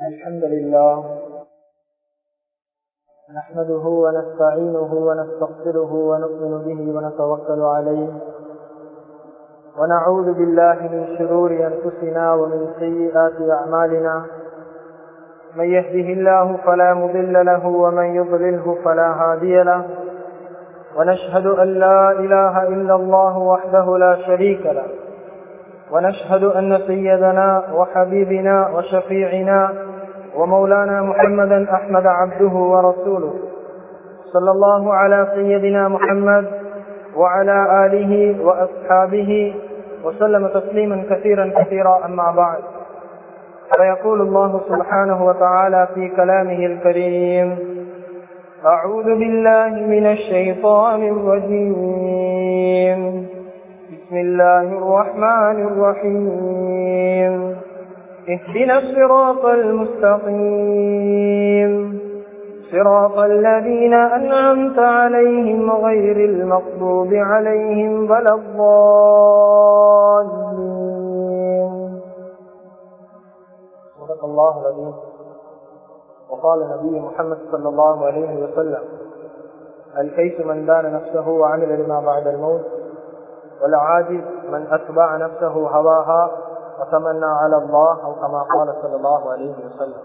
الحمد لله نحمده ونستعينه ونستغفره ونؤمن به ونتوكل عليه ونعوذ بالله من شرور أنفسنا ومن سيئات أعمالنا من يهده الله فلا مضل له ومن يضلله فلا هادي له ونشهد أن لا إله إلا الله وحده لا شريك له ونشهد أن سيدنا وحبيبنا وشفيعنا ومولانا محمدا أحمد عبده ورسوله صلى الله على سيدنا محمد وعلى آله وأصحابه وسلم تسليما كثيرا كثيرا أما بعد فيقول الله سبحانه وتعالى في كلامه الكريم أعوذ بالله من الشيطان الرجيم بسم الله الرحمن الرحيم اهدنا الصراط المستقيم صراط الذين أنعمت عليهم غير المغضوب عليهم ولا الضالين صدق الله العظيم وقال النبي محمد صلى الله عليه وسلم الكيس من دان نفسه وعمل لما بعد الموت والعاجز من أتبع نفسه هواها وتمنى على الله أو كما قال صلى الله عليه وسلم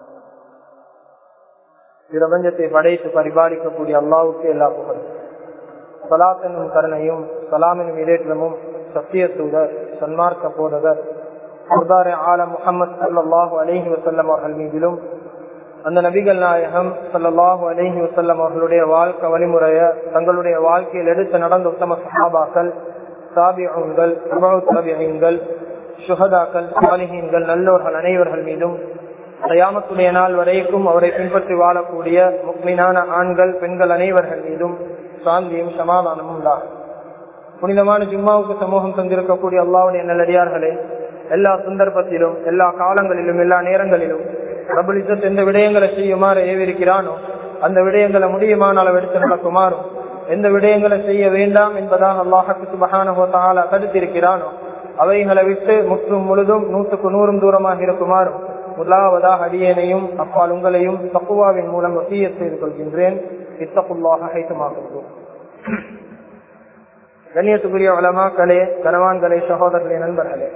பிரபஞ்சத்தை படைத்து பரிபாலிக்கக்கூடிய அல்லாவுக்கு எல்லா புகழும் சலாத் என்னும் கருணையும் சலாமின் இடேற்றமும் சத்திய தூதர் சன்மார்க்க போதகர் சுர்தாரே ஆலம் முகமது சல்லாஹு அலஹி வசல்லம் அவர்கள் மீதிலும் அந்த நபிகள் நாயகம் சல்லாஹு அலஹி வசல்லம் அவர்களுடைய வாழ்க்கை வழிமுறைய தங்களுடைய வாழ்க்கையில் எடுத்து நடந்த உத்தம சஹாபாக்கள் தாபியங்கள் தாபியங்கள் சுகதாக்கள் சாலிஹீன்கள் நல்லோர்கள் அனைவர்கள் மீதும் தயாமத்துடைய நாள் வரைக்கும் அவரை பின்பற்றி வாழக்கூடிய முக்மீனான ஆண்கள் பெண்கள் அனைவர்கள் மீதும் சாந்தியும் சமாதானமும் தான் புனிதமான ஜும்மாவுக்கு சமூகம் தந்திருக்கக்கூடிய அல்லாவுடைய நல்லடியார்களே எல்லா சந்தர்ப்பத்திலும் எல்லா காலங்களிலும் எல்லா நேரங்களிலும் பிரபலிசத் எந்த விடயங்களை செய்யுமாறு ஏவிருக்கிறானோ அந்த விடயங்களை முடியுமான அளவு எடுத்து நடக்குமாறும் எந்த விடயங்களை செய்ய வேண்டாம் என்பதாக அல்லாஹுக்கு சுபகான கருத்திருக்கிறானோ அவைகளை விட்டு முற்றும் முழுதும் நூற்றுக்கு நூறும் தூரமாக இருக்குமாறும் முதலாவதாக அடியேனையும் அப்பால் உங்களையும் தக்குவாவின் மூலம் வசிய செய்து கொள்கின்றேன் இத்தக்குள்ளாக ஹைத்தமாகிறோம் கண்ணியத்துக்குரிய வளமாக்களே கனவான்களே சகோதரர்களே நண்பர்களே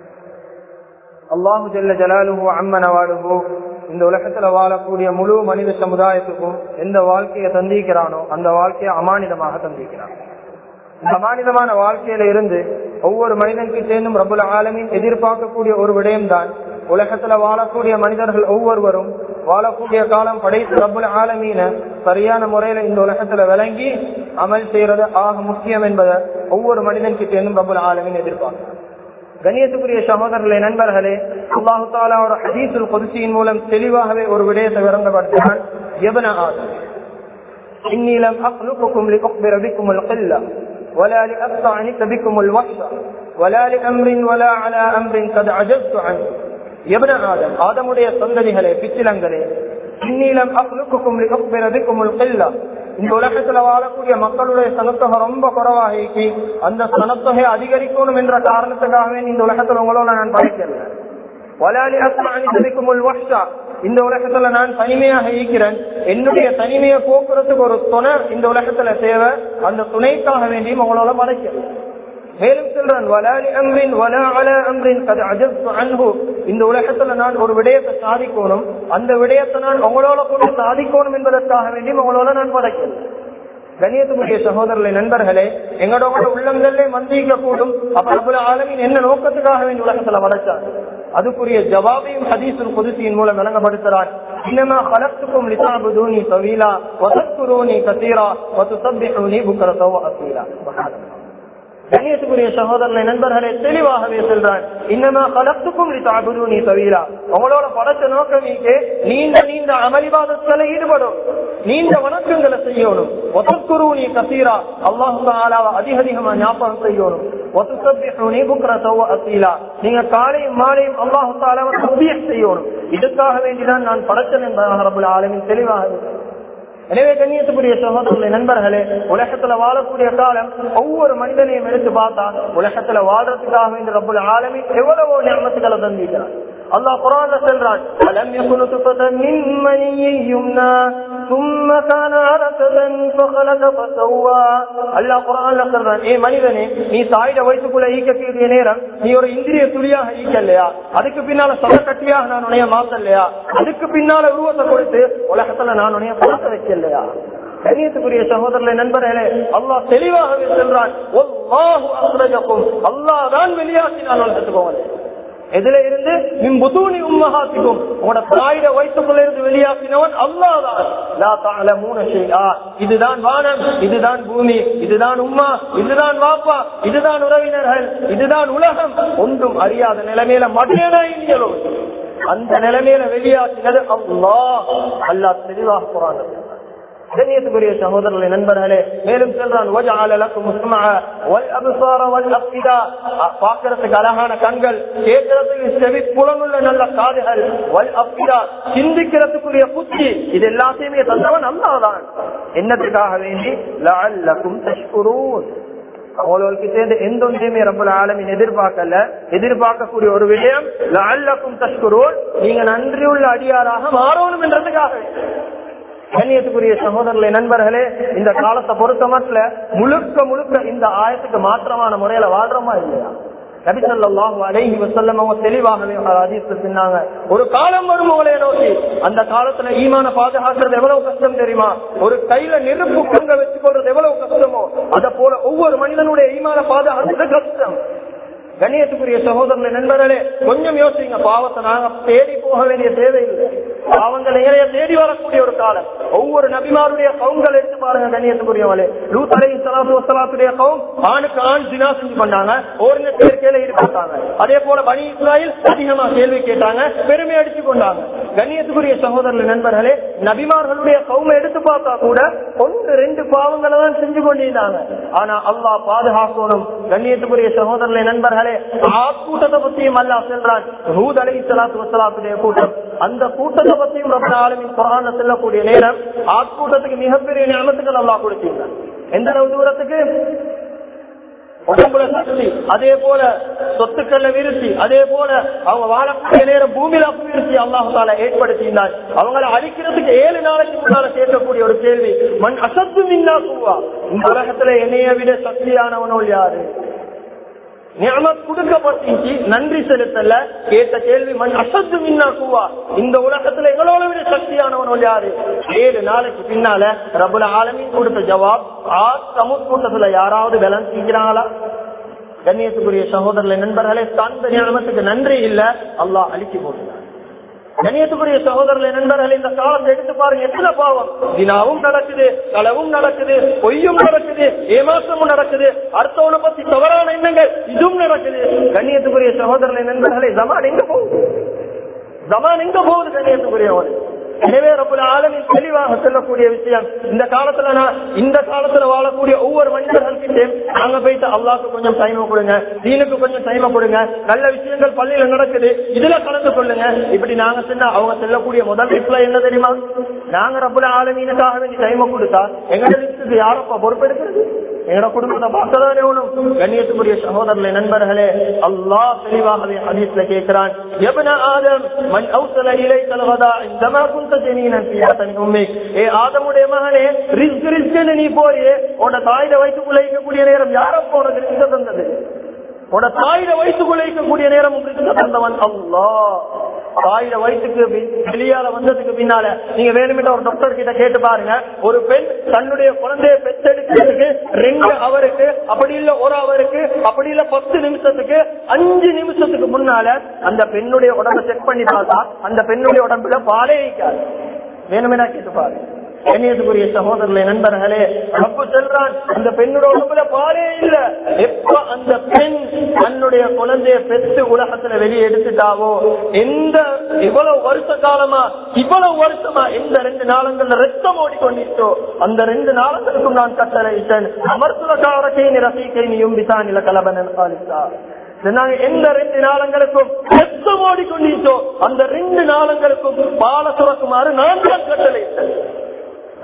அல்லாஹு ஜல்ல ஜலாலுஹோ அம்மனவாடுகோ இந்த உலகத்துல வாழக்கூடிய முழு மனித சமுதாயத்துக்கும் எந்த வாழ்க்கையை தந்திக்கிறானோ அந்த வாழ்க்கையை அமானிதமாக தந்திக்கிறான் இந்த அமானிதமான வாழ்க்கையில இருந்து ஒவ்வொரு மனிதனுக்கு சேர்ந்தும் ரபுல் ஆலமின் எதிர்பார்க்கக்கூடிய ஒரு விடயம்தான் உலகத்துல வாழக்கூடிய மனிதர்கள் ஒவ்வொருவரும் வாழக்கூடிய காலம் படைத்து ரபுல் ஆலமீன சரியான முறையில இந்த உலகத்துல விளங்கி அமல் செய்யறது ஆக முக்கியம் என்பதை ஒவ்வொரு மனிதனுக்கு சேர்ந்தும் ரபுல் ஆலமின் எதிர்பார்க்கிறார் கணியத்துக்குரிய சகோதரர்களே நண்பர்களே அல்லாஹு தாலா ஒரு ஹதீசுல் கொதிசியின் மூலம் தெளிவாகவே ஒரு விடயத்தை விளங்கப்படுத்தினான் எவன ஆதம் இன்னிலம் அக்லுக்கும் لأخبر بكم القلة ولا لأستعنك بكم الوحشة ولا لأمر ولا على أمر قد عجزت عنه எவன ஆதம் ஆதமுடைய சந்ததிகளே பிச்சிலங்களே இன்னிலம் அக்லுக்கும் لأخبر بكم القلة இந்த உலகத்துல வாழக்கூடிய மக்களுடைய சனத்தொகை ரொம்ப குறவாகி அந்த சனத்தொகை அதிகரிக்கணும் என்ற காரணத்துக்காகவே இந்த உலகத்துல உங்களோட நான் படிக்கல வலாலி அஸ்மானிக்கும் இந்த உலகத்துல நான் தனிமையாக இருக்கிறேன் என்னுடைய தனிமையை போக்குறதுக்கு ஒரு துணை இந்த உலகத்துல தேவை அந்த துணைக்காக வேண்டியும் உங்களோட படைக்கல மேலும் சொல்றான் வலாலி அம்ரின் வலா அல அம்ரின் கது அஜப்து அன்பு இந்த உலகத்துல நான் ஒரு விடயத்தை சாதிக்கணும் அந்த விடயத்தை நான் உங்களோட கூட சாதிக்கணும் என்பதற்காக வேண்டி உங்களோட நான் படைக்கிறேன் கணியத்துக்குரிய சகோதரர்களை நண்பர்களே எங்களோட உள்ளங்களே மந்திக்க கூடும் அப்ப அவ்வளவு ஆளுமின் என்ன நோக்கத்துக்காக வேண்டி உலகத்துல வளர்ச்சார் அதுக்குரிய ஜவாபையும் ஹதீசுல் குதிசியின் மூலம் விளங்கப்படுத்துறார் இன்னமா கலத்துக்கும் லிசாபுதூனி தவீலா வசத்துரூனி கசீரா வசுசப்பிஹூனி புக்கரத்தோ அசீலா கண்ணியத்துக்குரிய சகோதரனை நண்பர்களே தெளிவாகவே சொல்றான் இன்னமா கலத்துக்கும் தாபுதூனி தவீரா உங்களோட படத்த நோக்கம் நீண்ட நீண்ட அமளிவாதத்துல ஈடுபடும் நீண்ட வணக்கங்களை செய்யணும் ஒத்தக்குருணி கசீரா அல்லாஹு அதிக அதிகமா ஞாபகம் செய்யணும் ஒத்துசப்பிஹூனி புக்ரத்தோ அசீலா நீங்க காலையும் மாலையும் அல்லாஹு தாலாவை செய்யணும் இதுக்காக வேண்டிதான் நான் படைச்சன் என்பதாக ரபுல் ஆலமின் தெளிவாக எனவே கண்ணியத்துக்குரிய சகோதரர்களே நண்பர்களே உலகத்துல வாழக்கூடிய காலம் ஒவ்வொரு மனிதனையும் எடுத்து பார்த்தா உலகத்துல வாழ்றதுக்காக வேண்டிய ரப்பல் ஆலமி எவ்வளவோ ஞாபகத்துக்களை தந்திருக்கிறான் அல்லாஹ் குரான்ல சொல்றான் அலம் யகுனு துஃபதன் மின் மனியின் யும்னா ثم كان علقة فخلق فسوى அல்லாஹ் குரான்ல சொல்றான் ஏ மனிதனே நீ தாயிட வயிற்றுக்குள்ள ஈக்கக்கூடிய நேரம் நீ ஒரு இந்திரிய துளியாக ஈக்கலையா அதுக்கு பின்னால சதக்கட்டியாக நான் உனைய மாத்தலையா அதுக்கு பின்னால உருவத்தை கொடுத்து உலகத்துல நான் உனைய பார்க்க வைக்கலையா கண்ணியத்துக்குரிய சகோதரர்களே நண்பர்களே அல்லாஹ் தெளிவாகவே சொல்றான் அல்லாஹ் தான் வெளியாக்கினான் உலகத்துக்கு எதுல இருந்து மிம்புதூனி உம்மஹாத்திக்கும் உங்களோட தாயிட வயிற்றுக்குள்ள இருந்து வெளியாக்கினவன் அல்லாதான் இதுதான் வானம் இதுதான் பூமி இதுதான் உம்மா இதுதான் வாப்பா இதுதான் உறவினர்கள் இதுதான் உலகம் ஒன்றும் அறியாத நிலைமையில மடியனாயிலும் அந்த நிலைமையில வெளியாக்கினது அல்லா அல்லா தெளிவாக போறாங்க கண்ணியத்துக்குரிய சகோதரர்களே நண்பர்களே மேலும் சொல்றான் பாக்குறதுக்கு அழகான கண்கள் கேட்கறதுக்கு செவி புலனுள்ள நல்ல காதுகள் வல் அப்பிதா சிந்திக்கிறதுக்குரிய புத்தி இது எல்லாத்தையுமே தந்தவன் அல்லாதான் என்னத்துக்காக வேண்டி லஅல்லக்கும் தஷ்குரூன் அவங்களுக்கு சேர்ந்து எந்த ஒன்றையுமே ரொம்ப ஆலமின் எதிர்பார்க்கல எதிர்பார்க்கக்கூடிய ஒரு விஷயம் லஅல்லக்கும் தஷ்குரூன் நீங்க நன்றியுள்ள அடியாராக மாறணும் என்றதுக்காக கண்ணியத்துக்குரிய சகோதரர்களே நண்பர்களே இந்த காலத்தை பொறுத்த மட்டும் முழுக்க முழுக்க இந்த ஆயத்துக்கு மாற்றமான முறையில வாழ்றோமா இல்லையா நபிசல்லாஹு அலைஹி வசல்லம் அவங்க தெளிவாகவே அதிர்த்து சொன்னாங்க ஒரு காலம் வரும் உங்களைய நோக்கி அந்த காலத்துல ஈமான பாதுகாக்கிறது எவ்வளவு கஷ்டம் தெரியுமா ஒரு கையில நெருப்பு பொங்க வச்சுக்கொள்றது எவ்வளவு கஷ்டமோ அத போல ஒவ்வொரு மனிதனுடைய ஈமான பாதுகாக்கிறது கஷ்டம் கண்ணியத்துக்குரிய சகோதரனை நண்பர்களே கொஞ்சம் யோசிங்க பாவத்தை நாங்க தேடி போக வேண்டிய தேவையில்லை பாவங்களை நிறைய தேடி வரக்கூடிய ஒரு காலம் ஒவ்வொரு நபிமாருடைய கவுங்கள் எடுத்து பாருங்க கண்ணியத்துக்குரியவளே லூத் அலை சலாத்து வசலாத்துடைய கவுன் ஆணுக்கு ஆண் ஜினா செஞ்சு பண்ணாங்க ஒரு பேர் கேள்வி ஈடுபட்டாங்க அதே போல பனி இஸ்ராயில் அதிகமா கேள்வி கேட்டாங்க பெருமை அடிச்சு கொண்டாங்க கண்ணியத்துக்குரிய சகோதரர்கள் நண்பர்களே நபிமார்களுடைய கவுமை எடுத்து பார்த்தா கூட ஒன்று ரெண்டு பாவங்களை தான் செஞ்சு கொண்டிருந்தாங்க ஆனா அல்லாஹ் பாதுகாக்கணும் கண்ணியத்துக்குரிய சகோதரர்களை நண்பர்களே கூட்டத்தை பத்தியும் அல்லா செல்றான் ஹூத் அலை சலாத்து வசலாத்துடைய கூட்டம் அந்த கூட்டத்தை பத்தியும் ரொம்ப ஆளுமின் குரான செல்லக்கூடிய நேரம் ஆட்கூட்டத்துக்கு மிகப்பெரிய ஞாபகத்துக்கள் அல்லா கொடுத்தீங்க எந்த அளவு தூரத்துக்கு உடம்புல சக்தி அதே போல சொத்துக்கள்ல விருத்தி அதே போல அவங்க வாழக்கூடிய நேரம் பூமியில அபிவிருத்தி அல்லாஹால ஏற்படுத்தினார் அவங்களை அழிக்கிறதுக்கு ஏழு நாளைக்கு முன்னால கேட்கக்கூடிய ஒரு கேள்வி மண் அசத்து மின்னா கூவா இந்த உலகத்துல என்னைய விட சக்தியானவனோ யாரு நியமத் கொடுக்கப்பட்டு நன்றி செலுத்தல கேட்ட கேள்வி மண் அசத்து மின்னா கூவா இந்த உலகத்துல எங்களோட விட சக்தியானவன் யாரு ஏழு நாளைக்கு பின்னால ரபுல ஆலமின் கொடுத்த ஜவாப் ஆ சமூக கூட்டத்துல யாராவது பலன் செய்கிறாங்களா கண்ணியத்துக்குரிய சகோதரர்களை நண்பர்களே தந்த நியமத்துக்கு நன்றி இல்ல அல்லாஹ் அழிச்சு போட்டுனார் கணியத்துக்குரிய சகோதரர்களை நண்பர்கள் இந்த காலத்தை எடுத்து பாருங்க எத்தனை பாவம் தினாவும் நடக்குது களவும் நடக்குது பொய்யும் நடக்குது ஏமாற்றமும் நடக்குது அடுத்தவனை பத்தி தவறான எண்ணங்கள் இதுவும் நடக்குது கண்ணியத்துக்குரிய சகோதரர்களை நண்பர்களே ஜமான் எங்க போகுது ஜமான் எங்க போகுது கண்ணியத்துக்குரியவன் எனவே ரப்புல ஆலமின் தெளிவாக சொல்லக்கூடிய விஷயம் இந்த காலத்துல நான் இந்த காலத்துல வாழக்கூடிய ஒவ்வொரு மனிதர்களுக்கிட்டே நாங்க போயிட்டு அல்லாக்கு கொஞ்சம் டைம் கொடுங்க தீனுக்கு கொஞ்சம் டைம் கொடுங்க நல்ல விஷயங்கள் பள்ளியில நடக்குது இதுல கலந்து கொள்ளுங்க இப்படி நாங்க சொன்னா அவங்க செல்லக்கூடிய முதல் ரிப்ளை என்ன தெரியுமா நாங்க ரப்புல ஆலமீனுக்காக வேண்டி டைம் கொடுத்தா எங்க லிஸ்டுக்கு யாரப்பா பொறுப்பெடுக்கிறது எங்களோட குடும்பத்தை பார்த்ததானே ஒண்ணும் கண்ணியத்துக்குரிய சகோதரர்களே நண்பர்களே அல்லாஹ் தெளிவாகவே ஹதீஸ்ல கேட்கிறான் எபன ஆதம் மண் அவுசல இலை தலவதா இந்த குந்த ஜெனீனன் பியாத்தனி உண்மை ஏ ஆதமுடைய மகனே ரிஸ்க் ரிஸ்க் நீ போறியே உன்னை தாயில வைத்துக்குள்ள இருக்கக்கூடிய நேரம் யாரப்போ உனக்கு ரிஸ்க தந்தது உன தாயில வயிற்றுக்குள்ள இருக்கக்கூடிய நேரம் ரிஸ்க தந்தவன் அல்லாஹ் தாயில வயிற்றுக்கு வெளியால வந்ததுக்கு பின்னால நீங்க வேணுமிட்ட ஒரு டாக்டர் கிட்ட கேட்டு பாருங்க ஒரு பெண் தன்னுடைய குழந்தைய பெற்றெடுக்கிறதுக்கு ரெண்டு அவருக்கு அப்படி இல்ல ஒரு அவருக்கு அப்படி இல்ல பத்து நிமிஷத்துக்கு அஞ்சு நிமிஷத்துக்கு முன்னால அந்த பெண்ணுடைய உடம்பை செக் பண்ணி பார்த்தா அந்த பெண்ணுடைய உடம்புல பாலே வைக்காது வேணுமெனா கேட்டு பாருங்க கண்ணியத்துக்குரிய சகோதரர்களே நண்பர்களே ரப்பு செல்றான் அந்த பெண்ணோட உடம்புல பாலே இல்ல எப்ப அந்த பெண் தன்னுடைய குழந்தைய பெற்று உலகத்துல வெளியே எடுத்துட்டாவோ எந்த இவ்வளவு வருஷ காலமா இவ்வளவு வருஷமா எந்த ரெண்டு நாளங்கள்ல ரத்தம் ஓடிக்கொண்டிருச்சோ அந்த ரெண்டு நாளங்களுக்கும் நான் கட்டளையிட்டேன் அமர்த்துவக்காரக்கை நிரசிக்கை நீயும் பிதான் நில கலபனன் பாலித்தா நாங்க எந்த ரெண்டு நாளங்களுக்கும் ரத்தம் ஓடிக்கொண்டிருச்சோ அந்த ரெண்டு நாளங்களுக்கும் பால சுரக்குமாறு நான் தான் கட்டளையிட்டேன்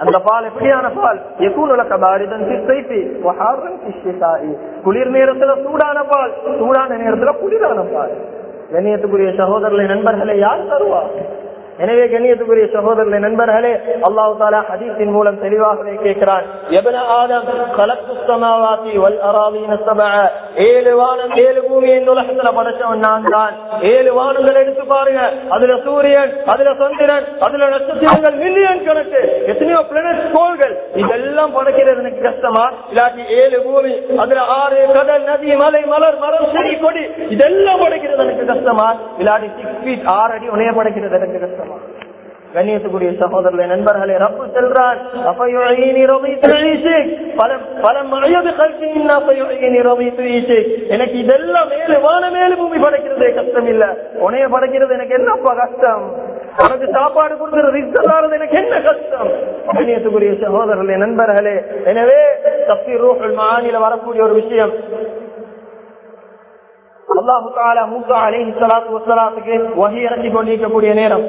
அந்த பால் எப்படியான பால் எக்கூனுலக பாரிதன் சிசைப்பி வஹாரன் சிஷிதாயி குளிர் நேரத்துல சூடான பால் சூடான நேரத்துல குளிரான பால் கண்ணியத்துக்குரிய சகோதரர்களை நண்பர்களை யார் தருவா எனவே கண்ணியத்துக்குரிய சகோதரர்களை நண்பர்களே அல்லாஹு தாலா ஹதீஸின் மூலம் தெளிவாகவே கேட்கிறான் எபன ஆதம் கலக்கு சமாவாதி வல் அராதீன சபஅ ஏழு வானம் ஏழு பூமி இந்த உலகத்துல படைச்சவன் நான் தான் ஏழு வானங்கள் எடுத்து பாருங்க அதுல சூரியன் அதுல சந்திரன் அதுல நட்சத்திரங்கள் மில்லியன் கணக்கு எத்தனையோ பிளானட் கோள்கள் இதெல்லாம் படைக்கிறது எனக்கு கஷ்டமா இல்லாட்டி ஏழு பூமி அதுல ஆறு கடல் நதி மலை மலர் மரம் செடி கொடி இதெல்லாம் படைக்கிறது எனக்கு கஷ்டமா இல்லாட்டி சிக்ஸ் ஃபீட் ஆறு அடி உனைய படைக்கிறது எனக்கு கஷ்டமா கண்ணியத்துக்குரிய சகோதரர்களே நண்பர்களே ரப்பு செல்றான் அப்பயுழகினி ரபித்து ஈசிக் பலம் பலம் மழையது கல்கின்னா அப்பயுழகினி ரபித்து ஈசிக் எனக்கு இதெல்லாம் மேலு வான மேலு பூமி படைக்கிறதே கஷ்டம் இல்ல உனைய படைக்கிறது எனக்கு என்னப்பா கஷ்டம் உனக்கு சாப்பாடு கொடுக்கிறது ரிஸ்தாரது எனக்கு என்ன கஷ்டம் கண்ணியத்துக்குரிய சகோதரர்களே நண்பர்களே எனவே தப்பி ரூஹல் மாநில வரக்கூடிய ஒரு விஷயம் அல்லாஹு தாலா மூசா அலைஹி ஸலாத்து வஸலாத்துக்கு வஹி இறக்கி கொண்டிருக்கக்கூடிய நேரம்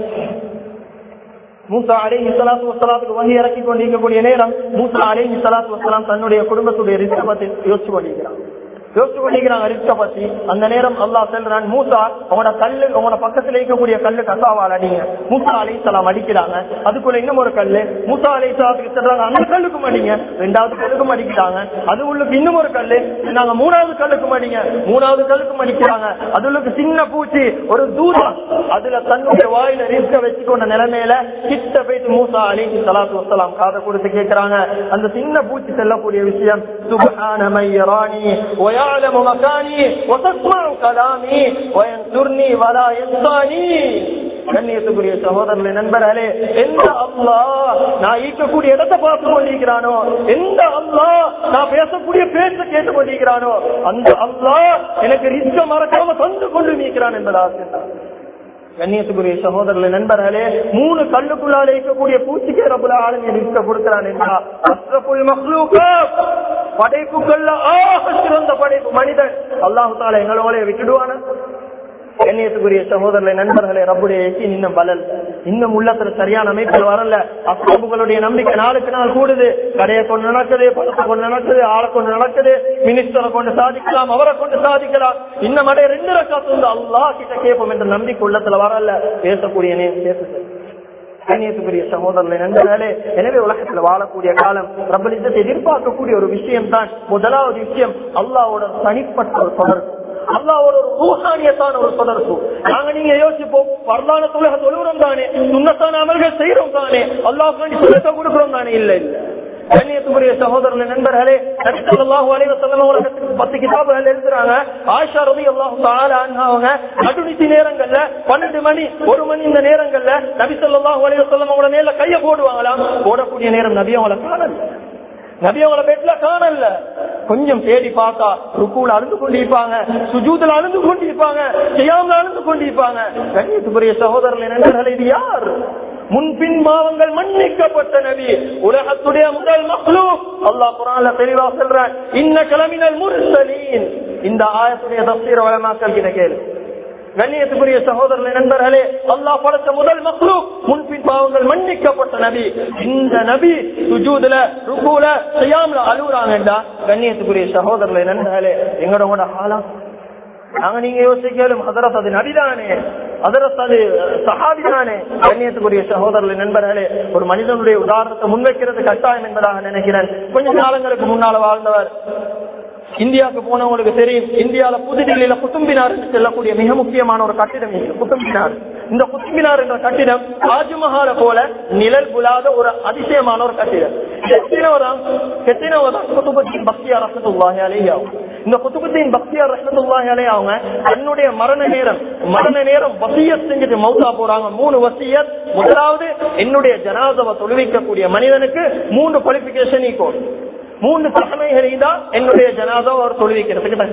மூசா அலைஹி ஸலாத்து வஸலாத்துக்கு வஹி இறக்கி கொண்டிருக்கக்கூடிய நேரம் மூசா அலைஹி ஸலாத்து வஸலாம் தன்னுடைய குடும்பத்துடைய ரிஸ்க பத்தி யோசிச்சு கொண்டிருக்கிறான் யோசிச்சு கொண்டிருக்கிறாங்க ரிஸ்க பத்தி அந்த நேரம் அல்லாஹ் சொல்றான் மூசா உங்களோட கல்லு உங்களோட பக்கத்துல இருக்கக்கூடிய கல்லு கசாவால் அடிங்க மூசா அலை சலாம் அடிக்கிறாங்க அதுக்குள்ள இன்னும் ஒரு கல்லு மூசா அலை சலாத்துக்கு சொல்றாங்க அந்த கல்லுக்கும் அடிங்க ரெண்டாவது கல்லுக்கும் அடிக்கிறாங்க அது உள்ளுக்கு இன்னும் ஒரு கல்லு நாங்க மூணாவது கல்லுக்கும் அடிங்க மூணாவது கல்லுக்கும் அடிக்கிறாங்க அது உள்ளுக்கு சின்ன பூச்சி ஒரு தூரம் அதுல தன்னுடைய வாயில ரிஸ்க வச்சுக்கொண்ட நிலைமையில கிட்ட போயிட்டு மூசா அலி சலாத்து வசலாம் காதை கொடுத்து கேட்கிறாங்க அந்த சின்ன பூச்சி செல்லக்கூடிய விஷயம் சுபஹான மையராணி ويعلم مكاني وتسمع كلامي وينصرني ولا ينساني கண்ணியத்துக்குரிய சகோதரர்களே நண்பர்களே எந்த அல்லா நான் ஈக்கக்கூடிய இடத்தை பார்த்து கொண்டிருக்கிறானோ எந்த அல்லா நான் பேசக்கூடிய பேச கேட்டு கொண்டிருக்கிறானோ அந்த அல்லா எனக்கு ரிஸ்க மறக்காம தந்து கொண்டு நீக்கிறான் என்பதாக கண்ணியத்துக்குரிய சகோதரர்களே நண்பர்களே மூணு கல்லுக்குள்ளால இருக்கக்கூடிய பூச்சிக்கே ரபுல ஆளுங்க ரிஸ்க கொடுக்கிறான் என்றா அஸ்ரபுல் மஹ்லூகா படைப்புகள்ல ஆக சிறந்த படைப்பு மனிதன் அல்லாஹு தாலா எங்களோட விட்டுடுவான கண்ணியத்துக்குரிய சகோதரர்களை நண்பர்களே ரப்புடைய இன்னும் பலல் இன்னும் உள்ளத்துல சரியான அமைப்பில் வரல அசாபுகளுடைய நம்பிக்கை நாளுக்கு நாள் கூடுது கடையை கொண்டு நடக்குது பணத்தை கொண்டு நடக்குது ஆளை கொண்டு நடக்குது மினிஸ்டரை கொண்டு சாதிக்கலாம் அவரை கொண்டு சாதிக்கலாம் இன்னும் அடைய ரெண்டு ரக்காத்து வந்து அல்லா கிட்ட கேட்போம் என்ற நம்பிக்கை உள்ளத்துல வரல பேசக்கூடிய பேசுது கண்ணியத்துக்குரிய சகோதரர்களை நண்பர்களே எனவே உலகத்துல வாழக்கூடிய காலம் பிரபலித்தத்தை எதிர்பார்க்கக்கூடிய ஒரு விஷயம் தான் முதலாவது விஷயம் அல்லாவோட தனிப்பட்ட ஒரு தொடர்பு அல்லாவோட ஒரு ரூஹானியத்தான ஒரு தொடர்பு நாங்க நீங்க யோசிப்போம் வரலான தொழுக தொழுகிறோம் தானே சுண்ணத்தான அமல்கள் செய்யறோம் தானே அல்லாஹ் சுண்ணத்தை கொடுக்கிறோம் தானே இல்ல இல்ல கண்ணியத்துக்குரிய சகோதரர்கள் நண்பர்களே நபிசல்லாஹு அலைஹி வஸல்லம் அவர்களுக்கு பத்து கிதாபுகள் எழுதுறாங்க ஆயிஷா ரலியல்லாஹு தஆலா அன்ஹா அவங்க நடுநிசி நேரங்கள்ல 12 மணி ஒரு மணி இந்த நேரங்கள்ல நபி ஸல்லல்லாஹு அலைஹி வஸல்லம் அவங்கள மேல கைய போடுவாங்களாம் போடக்கூடிய நேரம் நபி அவங்கள காணல நபி அவங்கள பெட்ல காணல கொஞ்சம் தேடி பார்த்தா ருக்கூல அழுந்து கொண்டிருப்பாங்க சுஜூதுல அழுந்து கொண்டிருப்பாங்க செய்யாமல் அழுந்து கொண்டிருப்பாங்க கண்ணியத்துக்குரிய சகோதரர்கள் நண்பர்கள் இது யார் முன்பின் பாவங்கள் மன்னிக்கப்பட்ட நபி உலகத்துடைய முதல் மக்ளூ அல்லாஹ் குரான்ல தெளிவா சொல்றான் இன்ன கிளம்பினல் முர்சலீன் இந்த ஆயத்துடைய தப்சீர வளமாக்கல் கிட்ட கேளு கண்ணியத்துக்குரிய சகோதரர்களே நண்பர்களே அல்லாஹ் படைத்த முதல் மக்ளூ முன்பின் பாவங்கள் மன்னிக்கப்பட்ட நபி இந்த நபி சுஜூதுல ருக்குல செய்யாமல அழுகுறாங்கடா கண்ணியத்துக்குரிய சகோதரர்களே நண்பர்களே எங்களோட ஹாலம் நாங்க நீங்க யோசிக்கலும் அதரத் அது நபிதானே அதரத் அது சஹாபிதானே கண்ணியத்துக்குரிய சகோதரர்களே நண்பர்களே ஒரு மனிதனுடைய உதாரணத்தை முன்வைக்கிறது கட்டாயம் என்பதாக நினைக்கிறேன் கொஞ்ச காலங்களுக்கு முன்னால வாழ்ந்தவர் இந்தியாவுக்கு போனவங்களுக்கு தெரியும் இந்தியாவில புதுடில்லியில குத்தும்பினார் என்று செல்லக்கூடிய மிக முக்கியமான ஒரு கட்டிடம் இருக்கு குத்தும்பினார் இந்த குத்தும்பினார் என்ற கட்டிடம் தாஜ்மஹால போல நிழல் புலாத ஒரு அதிசயமான ஒரு கட்டிடம் எத்தனவதான் எத்தனவதான் குத்துபத்தின் பக்தியா ரசத்துல்லாஹி அலையாவும் இந்த குத்துபத்தின் பக்தியா ரசத்துல்லாஹி அலைய அவங்க தன்னுடைய மரண நேரம் மரண நேரம் வசியத் செஞ்சுட்டு மௌத்தா போறாங்க மூணு வசியத் முதலாவது என்னுடைய ஜனாதவை தொழுவிக்கக்கூடிய மனிதனுக்கு மூன்று குவாலிபிகேஷன் ஈக்கும் மூன்று தகமைகள் தான் என்னுடைய ஜனாதா அவர் தொழுவிக்கிறதுக்கு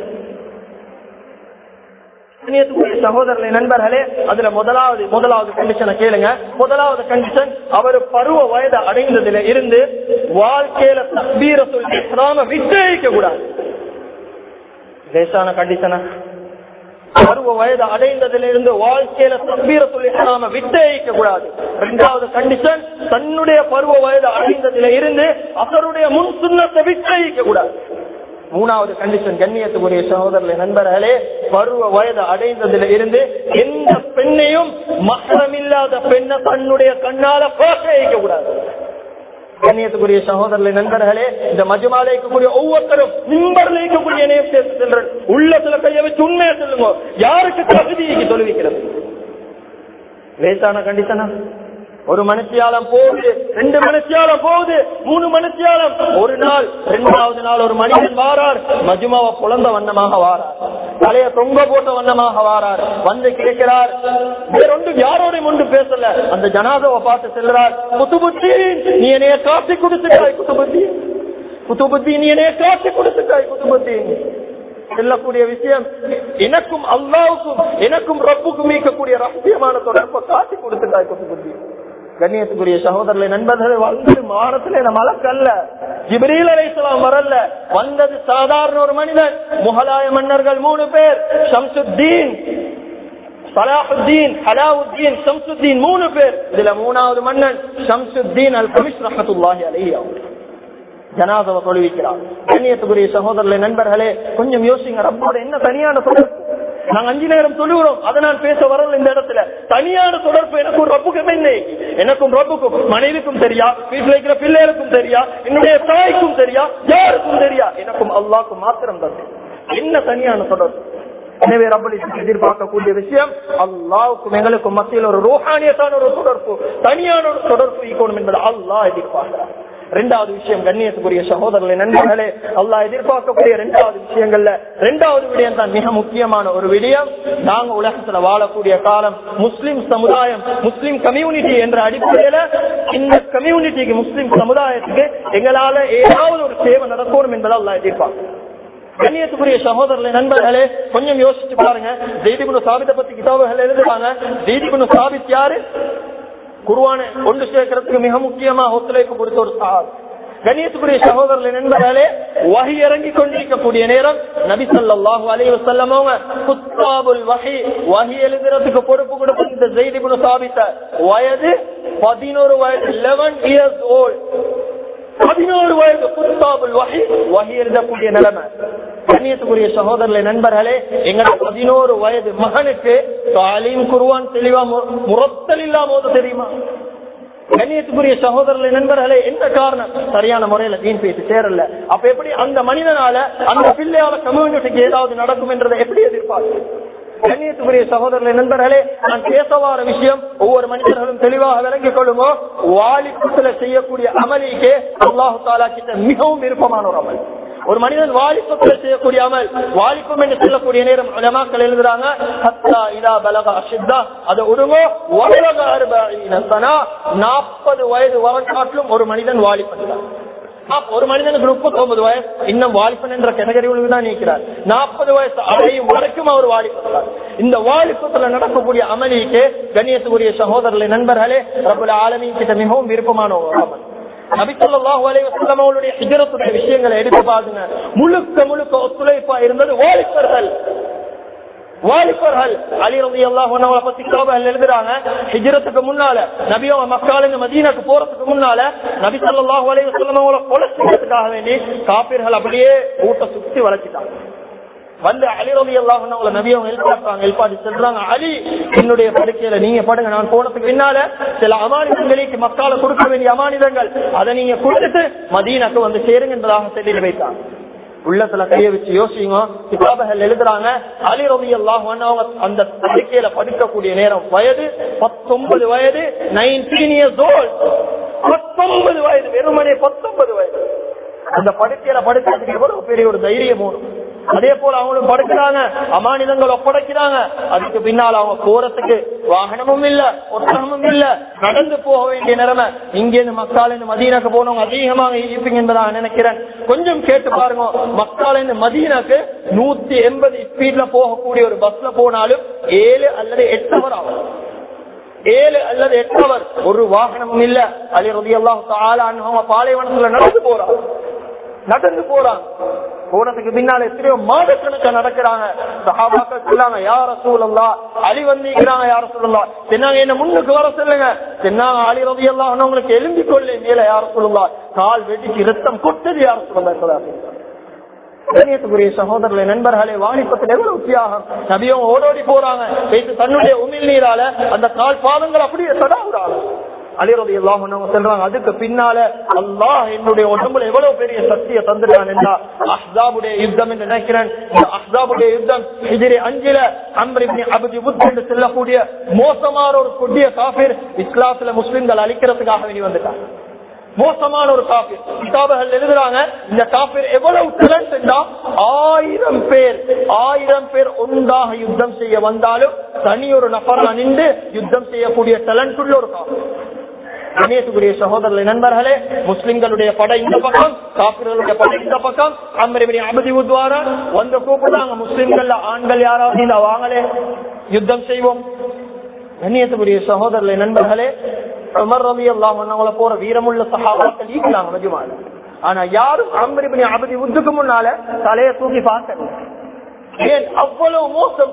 சகோதரர்களை நண்பர்களே அதுல முதலாவது முதலாவது கண்டிஷனை கேளுங்க முதலாவது கண்டிஷன் அவர் பருவ வயது அடைந்ததுல இருந்து வாழ்க்கையில தக்பீர சொல்லி இஸ்லாம விட்டழிக்க கூடாது லேசான கண்டிஷனா பருவ வயது அடைந்ததிலிருந்து வாழ்க்கையில தம்பீர சொல்லி நாம விட்டயிக்க கூடாது இரண்டாவது கண்டிஷன் தன்னுடைய பருவ வயது அடைந்ததில இருந்து அசருடைய முன் சுண்ணத்தை விட்டயிக்க கூடாது மூணாவது கண்டிஷன் கண்ணியத்துக்குரிய சகோதரர்களே நண்பர்களே பருவ வயது அடைந்ததில இருந்து எந்த பெண்ணையும் மகரமில்லாத பெண்ணை தன்னுடைய கண்ணால பார்க்க வைக்க கூடாது கண்ணியத்துக்குரிய சகோதரர்களே நண்பர்களே இந்த மஜுமால இருக்கக்கூடிய ஒவ்வொருத்தரும் மிம்பர்ல இருக்கக்கூடிய நேம் சேர்த்து செல்றேன் உள்ளத்துல கைய வச்சு உண்மையை சொல்லுங்க யாருக்கு தகுதிக்கு தொழுவிக்கிறது லேசான கண்டிஷனா ஒரு மனுஷியாலம் போகுது ரெண்டு மனுஷியாலம் போகுது மூணு மனுஷியாலம் ஒரு நாள் ரெண்டாவது நாள் ஒரு மனிதன் வாரார் மஜுமாவை குழந்த வண்ணமாக வாரார் தலைய தொங்க போட்ட வண்ணமாக வாரார் வந்து கேட்கிறார் வேறொன்று யாரோடையும் ஒன்று பேசல அந்த ஜனாதாவை பார்த்து செல்றார் குத்துபுத்தி நீ என்னைய காட்டி கொடுத்துட்டாய் குத்துபுத்தி குத்துபுத்தி நீ என்னைய காட்டி கொடுத்துட்டாய் குத்துபுத்தி செல்லக்கூடிய விஷயம் எனக்கும் அல்லாவுக்கும் எனக்கும் ரப்புக்கும் மீட்கக்கூடிய ரகசியமான தொடர்பை காட்டி கொடுத்துட்டாய் குத்துபுத்தி கண்ணியத்துக்குரிய சகோதரர்களை நண்பர்கள் வந்தது மானத்துல நம்ம மலக்கல்ல ஜிப்ரீல் அலைசலாம் வரல வந்தது சாதாரண ஒரு மனிதன் முகலாய மன்னர்கள் மூணு பேர் ஷம்சுத்தீன் சலாஹுத்தீன் அலாவுத்தீன் ஷம்சுத்தீன் மூணு பேர் இதுல மூணாவது மன்னன் ஷம்சுத்தீன் அல் கமிஷ் ரஹத்துல்லாஹி அலைஹி அவர் ஜனாதவ தொழுவிக்கிறார் கண்ணியத்துக்குரிய சகோதரர்களே நண்பர்களே கொஞ்சம் யோசிங்க ரப்போட என்ன தனியான தொடர்பு நாங்க அஞ்சு நேரம் தொழுகிறோம் அதை நான் பேச வரல இந்த இடத்துல தனியான தொடர்பு எனக்கும் ரப்புக்கும் இல்லை எனக்கும் ரப்புக்கும் மனைவிக்கும் தெரியா வீட்டுல இருக்கிற பிள்ளைகளுக்கும் தெரியா என்னுடைய தாய்க்கும் தெரியா யாருக்கும் தெரியா எனக்கும் அல்லாக்கும் மாத்திரம் தான் என்ன தனியான தொடர்பு எனவே ரப்பலி எதிர்பார்க்கக்கூடிய விஷயம் அல்லாவுக்கும் எங்களுக்கும் மத்தியில் ஒரு ரோஹானியத்தான ஒரு தொடர்பு தனியான ஒரு தொடர்பு ஈக்கணும் என்பது அல்லாஹ் எதிர்பார்க்கிறார் ரெண்டாவது விஷயம் கண்ணியத்துக்குரிய சகோதரர்களை நண்பர்களே அல்லாஹ் எதிர்பார்க்கக்கூடிய ரெண்டாவது விஷயங்கள்ல ரெண்டாவது விடயம் தான் மிக முக்கியமான ஒரு விடயம் நாங்க உலகத்துல வாழக்கூடிய காலம் முஸ்லிம் சமுதாயம் முஸ்லிம் கம்யூனிட்டி என்ற அடிப்படையில இந்த கம்யூனிட்டிக்கு முஸ்லிம் சமுதாயத்துக்கு எங்களால ஏதாவது ஒரு சேவை நடக்கணும் என்பதை அல்லாஹ் எதிர்பார்க்கிறோம் கண்ணியத்துக்குரிய சகோதரர்களே நண்பர்களே கொஞ்சம் யோசிச்சு பாருங்க ஜெய்திகுணு சாபித்தை பத்தி கிதாபுகள் எழுதுவாங்க ஜெய்திகுணு சாபித் யாரு குருவான ஒன்று சேர்க்கறதுக்கு மிக முக்கியமா ஒத்துழைப்பு கொடுத்த ஒரு சார் கணியத்துக்குரிய சகோதரர்களை நண்பர்களே வகை இறங்கி கொண்டிருக்கக்கூடிய நேரம் நபி சொல்லாஹு அலைய வசல்லமவங்க குத்தாபுல் வகை வகை எழுதுறதுக்கு பொறுப்பு கொடுப்பது இந்த செய்தி குணு சாபித்த வயது பதினோரு வயது லெவன் இயர்ஸ் ஓல்ட் பதினோரு வயது குத்தாபுல் வகை வகை எழுதக்கூடிய நிலைமை கண்ணியத்துக்குரிய சகோதரர்களே நண்பர்களே எங்களோட பதினோரு வயது மகனுக்கு தாலீம் குருவான் தெளிவா முரத்தல் இல்லாம தெரியுமா கண்ணியத்துக்குரிய சகோதரர்களே நண்பர்களே என்ன காரணம் சரியான முறையில தீன் பேசி சேரல அப்ப எப்படி அந்த மனிதனால அந்த பிள்ளையால கம்யூனிட்டிக்கு ஏதாவது நடக்கும் என்றதை எப்படி எதிர்பார்க்கு கண்ணியத்துக்குரிய சகோதரர்களே நண்பர்களே நான் பேச வார விஷயம் ஒவ்வொரு மனிதர்களும் தெளிவாக விளங்கிக் கொள்ளுமோ வாலிபத்துல செய்யக்கூடிய அமலிக்கு அல்லாஹு தாலா கிட்ட மிகவும் விருப்பமான ஒரு அமல் ஒரு மனிதன் வாலிபத்தில் செய்யக்கூடிய அமல் வாலிபம் என்று சொல்லக்கூடிய நேரம் உலமாக்கள் எழுதுறாங்க ஹத்தா இதா பலக அஷித்தா அதை உடுங்கோ உலக அறுபனா நாற்பது வயது வரக்காட்டிலும் ஒரு மனிதன் வாலிபன் தான் ஒரு மனிதனுக்கு முப்பத்தி ஒன்பது வயசு இன்னும் வாலிபன் என்ற கேட்டகரி தான் நீக்கிறார் நாற்பது வயசு அடையும் வரைக்கும் அவர் வாலிபத்தார் இந்த வாலிபத்துல நடக்கக்கூடிய அமளிக்கு கண்ணியத்துக்குரிய சகோதரர்களே நண்பர்களே பிரபல ஆலமின் கிட்ட மிகவும் விருப்பமான ஒரு அமல் நபிசல்லாஹு அலைவசல்லம் அவளுடைய ஹிஜரத்துடைய விஷயங்களை எடுத்து பாருங்க முழுக்க முழுக்க ஒத்துழைப்பா இருந்தது வாலிபர்கள் வாலிபர்கள் அலிரதி அல்லாஹ் பத்தி கோபல் எழுதுறாங்க ஹிஜரத்துக்கு முன்னால நபியோ மக்கள் மதீனாக்கு போறதுக்கு முன்னால நபி சொல்லாஹு அலைவசல்லம் அவளை கொலை செய்யறதுக்காக வேண்டி காப்பீர்கள் அப்படியே ஊட்ட சுத்தி வளர்ச்சிட்டாங்க வந்து அலிரதி அல்லாஹ் நபி அவங்க எழுப்பாட்டாங்க எழுப்பாட்டி சொல்றாங்க அலி என்னுடைய படுக்கையில நீங்க படுங்க நான் போனதுக்கு பின்னால சில அமானிதங்களுக்கு மக்கால கொடுக்க வேண்டிய அமானிதங்கள் அதை நீங்க கொடுத்துட்டு மதீனாக்கு வந்து சேருங்க என்பதாக சொல்லி வைத்தாங்க உள்ளத்துல கைய வச்சு யோசிங்க கிதாபர்கள் எழுதுறாங்க அலி ரவி அல்லாஹ் அந்த படுக்கையில படிக்கக்கூடிய நேரம் வயது பத்தொன்பது வயது நைன்டீன் இயர்ஸ் ஓல்ட் பத்தொன்பது வயது வெறுமனே பத்தொன்பது வயது அந்த படுக்கையில படுக்கிறதுக்கு எவ்வளவு பெரிய ஒரு தைரியம் வேணும் அதே போல அவங்களும் படுக்கிறாங்க அமானிதங்கள் ஒப்படைக்கிறாங்க அதுக்கு பின்னால் அவங்க போறதுக்கு வாகனமும் இல்ல ஒட்டகமும் இல்ல நடந்து போக வேண்டிய நிலைமை இங்கிருந்து மக்கள் இந்த மதீனாக்கு போனவங்க அதிகமாக இருப்பீங்க என்பதா நினைக்கிறேன் கொஞ்சம் கேட்டு பாருங்க மக்கள் இந்த மதீனாக்கு நூத்தி எண்பது ஸ்பீட்ல போகக்கூடிய ஒரு பஸ்ல போனாலும் ஏழு அல்லது எட்டு அவர் ஆகும் ஏழு அல்லது எட்டு அவர் ஒரு வாகனமும் இல்ல அலி ரதி அல்லாஹ் பாலைவனத்துல நடந்து போறாங்க நடந்து போறாங்க போனதுக்கு பின்னால எத்தனையோ மாதக்கணக்க நடக்கிறாங்க சஹாபாக்கள் சொல்லாங்க யார சூழல்லா அலி வந்திருக்கிறாங்க யார சொல்லலாம் தென்னாங்க என்ன முன்னுக்கு வர சொல்லுங்க தென்னாங்க அலி ரவி எல்லாம் உங்களுக்கு எலும்பி கொள்ளே மேல யார சொல்லலாம் கால் வெடிச்சு ரத்தம் கொட்டது யார சொல்லலாம் கண்ணியத்துக்குரிய சகோதரர்களை நண்பர்களே வாணிபத்தில் எவ்வளவு தியாகம் நபியும் ஓடோடி போறாங்க வைத்து தன்னுடைய உமிழ் நீரால அந்த கால் பாதங்கள் அப்படியே தடாவுறாங்க அலிரதி எல்லாம் சொல்றாங்க அதுக்கு பின்னால அல்லாஹ் என்னுடைய உடம்புல எவ்வளவு பெரிய சக்தியை தந்துட்டான் என்றா அஹ்தாபுடைய யுத்தம் என்று நினைக்கிறேன் இந்த அஹ்தாபுடைய யுத்தம் எதிரே அஞ்சில அம்ரிப்னி அபதி புத் என்று செல்லக்கூடிய மோசமான ஒரு கொடிய காபீர் இஸ்லாத்துல முஸ்லிம்கள் அழிக்கிறதுக்காக வேண்டி வந்துட்டாங்க மோசமான ஒரு காப்பீர் கிதாபுகள் எழுதுறாங்க இந்த காப்பீர் எவ்வளவு டேலண்ட் என்றா ஆயிரம் பேர் ஆயிரம் பேர் ஒன்றாக யுத்தம் செய்ய வந்தாலும் தனி ஒரு நபர் நின்று யுத்தம் செய்யக்கூடிய டேலண்ட் உள்ள ஒரு காப்பீர் கணேசுக்குரிய சகோதரர்களை நண்பர்களே முஸ்லிம்களுடைய படை இந்த பக்கம் காப்பிர்களுடைய படை இந்த பக்கம் அமரிபடி அபதி உத்வாரா வந்து கூப்பிடுறாங்க முஸ்லிம்கள் ஆண்கள் யாராவது இந்த வாங்கலே யுத்தம் செய்வோம் கண்ணியத்துக்குரிய சகோதரர்களை நண்பர்களே உமர் ரவி அல்லாம போற வீரமுள்ள சகாபாக்கள் ஈக்கிறாங்க மஜுமால ஆனா யாரும் அம்பரிபனி அபதி உத்துக்கு முன்னால தலையை தூக்கி பார்க்கல ஏன் அவ்வளவு மோசம்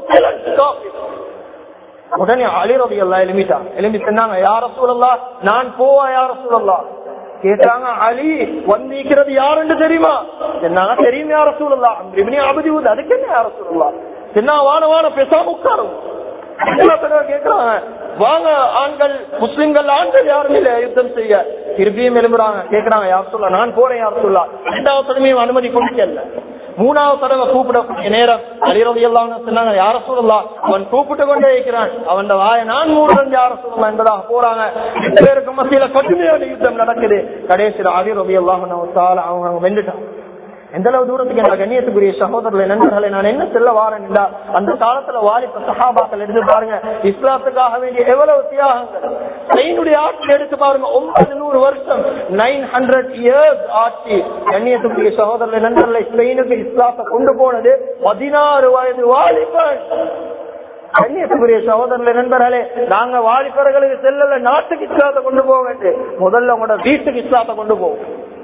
உடனே அலி ரவி அல்லா எலுமிட்டாங்க எலும்பி சொன்னாங்க யார சூழல்லா நான் போவா யார சூழல்லா கேட்டாங்க அலி வந்திருக்கிறது யாருன்னு தெரியுமா சொன்னாங்க தெரியும் யார சூழல்லா அம்பரிபனி அபதி உத் அதுக்கு என்ன யார சூழல்லா என்ன வான வான பேசாம உட்காரும் கேட்கிறாங்க வாங்க ஆண்கள் முஸ்லிம்கள் ஆண்கள் யாரும் இல்ல யுத்தம் செய்ய திருப்பியும் எழும்புறாங்க கேக்குறாங்க யார் சொல்ல நான் போறேன் யார் சொல்லா ரெண்டாவது தடவையும் அனுமதி கொடுக்கல மூணாவது தடவை கூப்பிடக்கூடிய நேரம் அலிரவி எல்லாம் சொன்னாங்க யார சொல்லலாம் அவன் கூப்பிட்டு கொண்டே இருக்கிறான் அவன் வாய நான் மூணு யார சொல்லலாம் என்பதாக போறாங்க ரெண்டு பேருக்கு மத்தியில கடுமையான யுத்தம் நடக்குது கடைசியில் அலிரவி எல்லாம் அவங்க வெண்டுட்டான் எந்த அளவு தூரத்துக்கு என்ற கண்ணியத்துக்குரிய சகோதரர்களை நண்பர்களை நான் என்ன செல்ல வாரேன் என்றா அந்த காலத்துல வாலிப்ப சகாபாக்கள் எடுத்து பாருங்க இஸ்லாத்துக்காக வேண்டிய எவ்வளவு தியாகங்கள் ஸ்பெயினுடைய ஆட்சி எடுத்து பாருங்க ஒன்பது நூறு வருஷம் நைன் ஹண்ட்ரட் இயர்ஸ் ஆட்சி கண்ணியத்துக்குரிய சகோதரர்களை நண்பர்களை ஸ்பெயினுக்கு இஸ்லாத்தை கொண்டு போனது பதினாறு வயது வாலிபன் கண்ணியத்துக்குரிய சகோதரர்களே நண்பர்களே நாங்க வாலிபர்களுக்கு செல்லல நாட்டுக்கு இஸ்லாத்தை கொண்டு போக வேண்டும் முதல்ல உங்களோட வீட்டுக்கு இஸ்லாத்தை கொண்டு போவோம்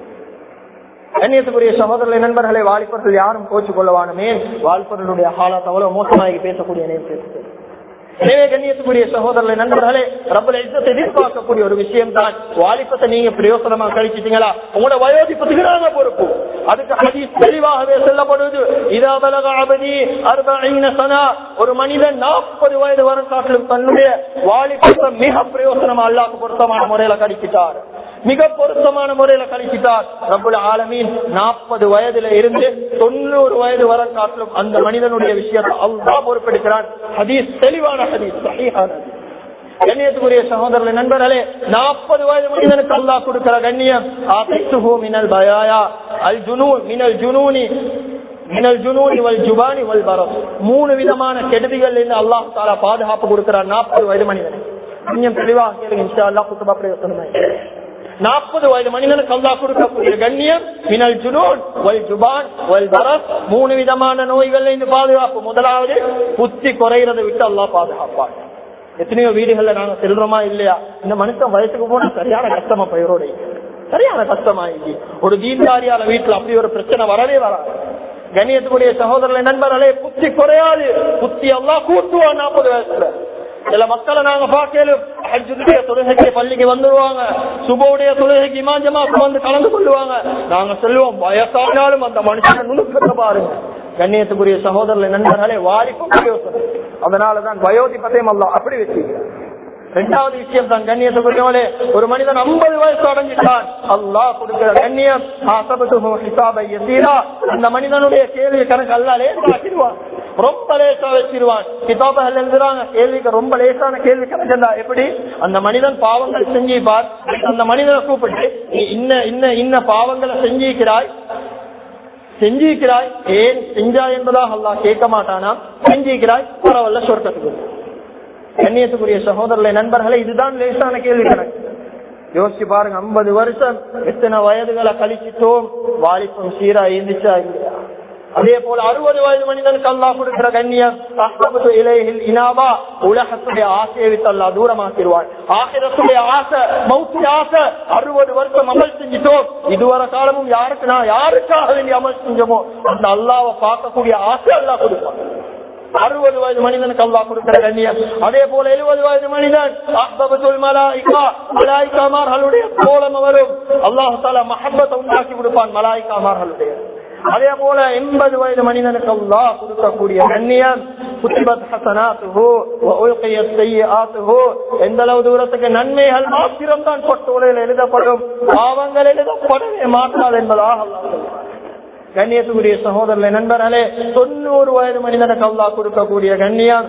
கண்ணியத்துக்குரிய சகோதரர்களை நண்பர்களை வாலிபர்கள் யாரும் கோச்சு கொள்ளவானுமே வாலிபர்களுடைய ஹாலாத் அவ்வளவு மோசமாகி பேசக்கூடிய நேரம் பேசுகிறது எனவே கண்ணியத்துக்குரிய சகோதரர்களை நண்பர்களே ரப்பல யுத்தத்தை எதிர்பார்க்கக்கூடிய ஒரு விஷயம் தான் வாலிபத்தை நீங்க பிரயோசனமா கழிச்சிட்டீங்களா உங்களோட வயோதிப்பத்துக்கு நாங்க பொறுப்பு அதுக்கு ஹதீஸ் தெளிவாகவே சொல்லப்படுவது இதா பலக அபதி அர்பீன சனா ஒரு மனிதன் நாற்பது வயது வரும் காட்டிலும் தன்னுடைய வாலிபத்தை மிக பிரயோசனமா அல்லாக்கு பொருத்தமான முறையில கழிச்சிட்டார் மிக பொருத்தமான முறையில கழிச்சிட்டார் ரபுல் ஆலமீன் நாற்பது வயதுல இருந்து தொண்ணூறு வயது வர காட்டிலும் அந்த மனிதனுடைய விஷயத்தை அல்லா பொறுப்பெடுக்கிறான் ஹதீஸ் தெளிவான ஹதீஸ் சஹீஹான கண்ணியத்துக்குரிய சகோதரர்களே நண்பர்களே நாற்பது வயது மனிதனுக்கு அல்லா கொடுக்கிற கண்ணியம் ஆசைத்துஹு மினல் பயாயா அல் ஜுனூ மினல் ஜுனூனி மினல் ஜுனூனி வல் ஜுபானி வல் பரம் மூணு விதமான கெடுதிகள் இருந்து அல்லாஹ் தாலா பாதுகாப்பு கொடுக்கிறார் நாற்பது வயது மனிதனுக்கு கொஞ்சம் தெளிவாக கேளுங்க இன்ஷா அல்லாஹ் குத்துபா பிரயோசனமாக நாற்பது வயது மனிதனுக்கு அல்லா கொடுக்கக்கூடிய கண்ணியம் மினல் ஜுனூன் வல் ஜுபான் வல் பரஸ் மூணு விதமான நோய்கள் இருந்து பாதுகாப்பு முதலாவது புத்தி குறைகிறதை விட்டு அல்லா பாதுகாப்பான் எத்தனையோ வீடுகள்ல நாங்க செல்றோமா இல்லையா இந்த மனுஷன் வயசுக்கு போனா சரியான கஷ்டமா பயிரோட சரியான கஷ்டமா இருக்கு ஒரு தீன்தாரியால வீட்டுல அப்படி ஒரு பிரச்சனை வரவே வராது கண்ணியத்துக்குரிய சகோதரர்களை நண்பர்களே புத்தி குறையாது புத்தி எல்லாம் கூட்டுவான் நாற்பது வயசுல சில மக்களை நாங்க பார்க்கலும் ஹஜ்ஜுடைய தொழுகைக்கு பள்ளிக்கு வந்துருவாங்க சுபவுடைய தொழுகைக்கு இமாஞ்சமாக்கு வந்து கலந்து கொள்ளுவாங்க நாங்க சொல்லுவோம் வயசானாலும் அந்த மனுஷனை நுணுக்கத்தை பாருங்க கண்ணியத்துக்குரிய சகோதரர்களை நண்பர்களே வாலிப்பு யோசனை அதனாலதான் வயோதிபத்தையும் அல்ல அப்படி வச்சுக்கிறார் ரெண்டாவது விஷயம் தான் கண்ணியத்துக்குரியவளே ஒரு மனிதன் ஐம்பது வயசு அடைஞ்சிட்டான் அல்லாஹ் கொடுக்கிற கண்ணியம் அந்த மனிதனுடைய கேள்வி கணக்கு அல்ல லேசாக்கிடுவான் ரொம்ப லேசா வச்சிருவான் கிதாபகள் எழுதுறாங்க கேள்விக்கு ரொம்ப லேசான கேள்வி கணக்கு எப்படி அந்த மனிதன் பாவங்கள் செஞ்சிப்பார் அந்த மனிதனை கூப்பிட்டு நீ இன்ன இன்ன இன்ன பாவங்களை செஞ்சிருக்கிறாய் செஞ்சிருக்கிறாய் ஏன் செஞ்சா என்பதாக அல்லா கேட்க மாட்டானா செஞ்சிருக்கிறாய் பரவாயில்ல சொர்க்கத்துக்கு கண்ணியத்துக்குரிய சகோதரர்களை நண்பர்களை இதுதான் லேசான கேள்வி கணக்கு யோசிச்சு பாருங்க ஐம்பது வருஷம் எத்தனை வயதுகளை கழிச்சிட்டோம் வாலிப்பம் சீரா இருந்துச்சா இல்லையா அதே போல அறுபது வயது மனிதனுக்கு அல்லாஹ் கொடுக்கிற கண்ணியம் அஹ்பபத்து இலைஹில் இனாவா உலகத்துடைய ஆசையை விட்டு அல்லாஹ் தூரமாக்கிடுவான் ஆகிரத்துடைய ஆசை மௌத்தி ஆசை அறுபது வருஷம் அமல் செஞ்சிட்டோம் இதுவரை காலமும் யாருக்கு நான் யாருக்காக வேண்டி அமல் செஞ்சோமோ அந்த அல்லாவை பார்க்கக்கூடிய ஆசை அல்லாஹ் கொடுப்பான் அறுபது வயது மனிதனுக்கு அல்லா கொடுக்கிற கண்ணியம் அதே போல எழுபது வயது மனிதன் அஹ்பபத்துல் மலாயிகா மலாய்க்காமார்களுடைய கோலம் வரும் அல்லாஹு தாலா மஹப்பத்தை உண்டாக்கி கொடுப்பான் மலாய்க்காமார்களுடைய அதே போல எண்பது வயது மனிதனுக்கு அல்லா கொடுக்கக்கூடிய கண்ணியம் குத்திபத் ஹசனாத்துஹு வ உல்கியத் ஸய்யிஆத்துஹு எந்த அளவு தூரத்துக்கு நன்மைகள் மாத்திரம் தான் பொட்டுளையில் எழுதப்படும் பாவங்கள் எழுதப்படவே மாட்டாது என்பதாக அல்லாஹ் சொல்றான் கண்ணியத்துக்குரிய சகோதரர்களே நண்பர்களே தொண்ணூறு வயது மனிதனுக்கு அல்லா கொடுக்கக்கூடிய கண்ணியம்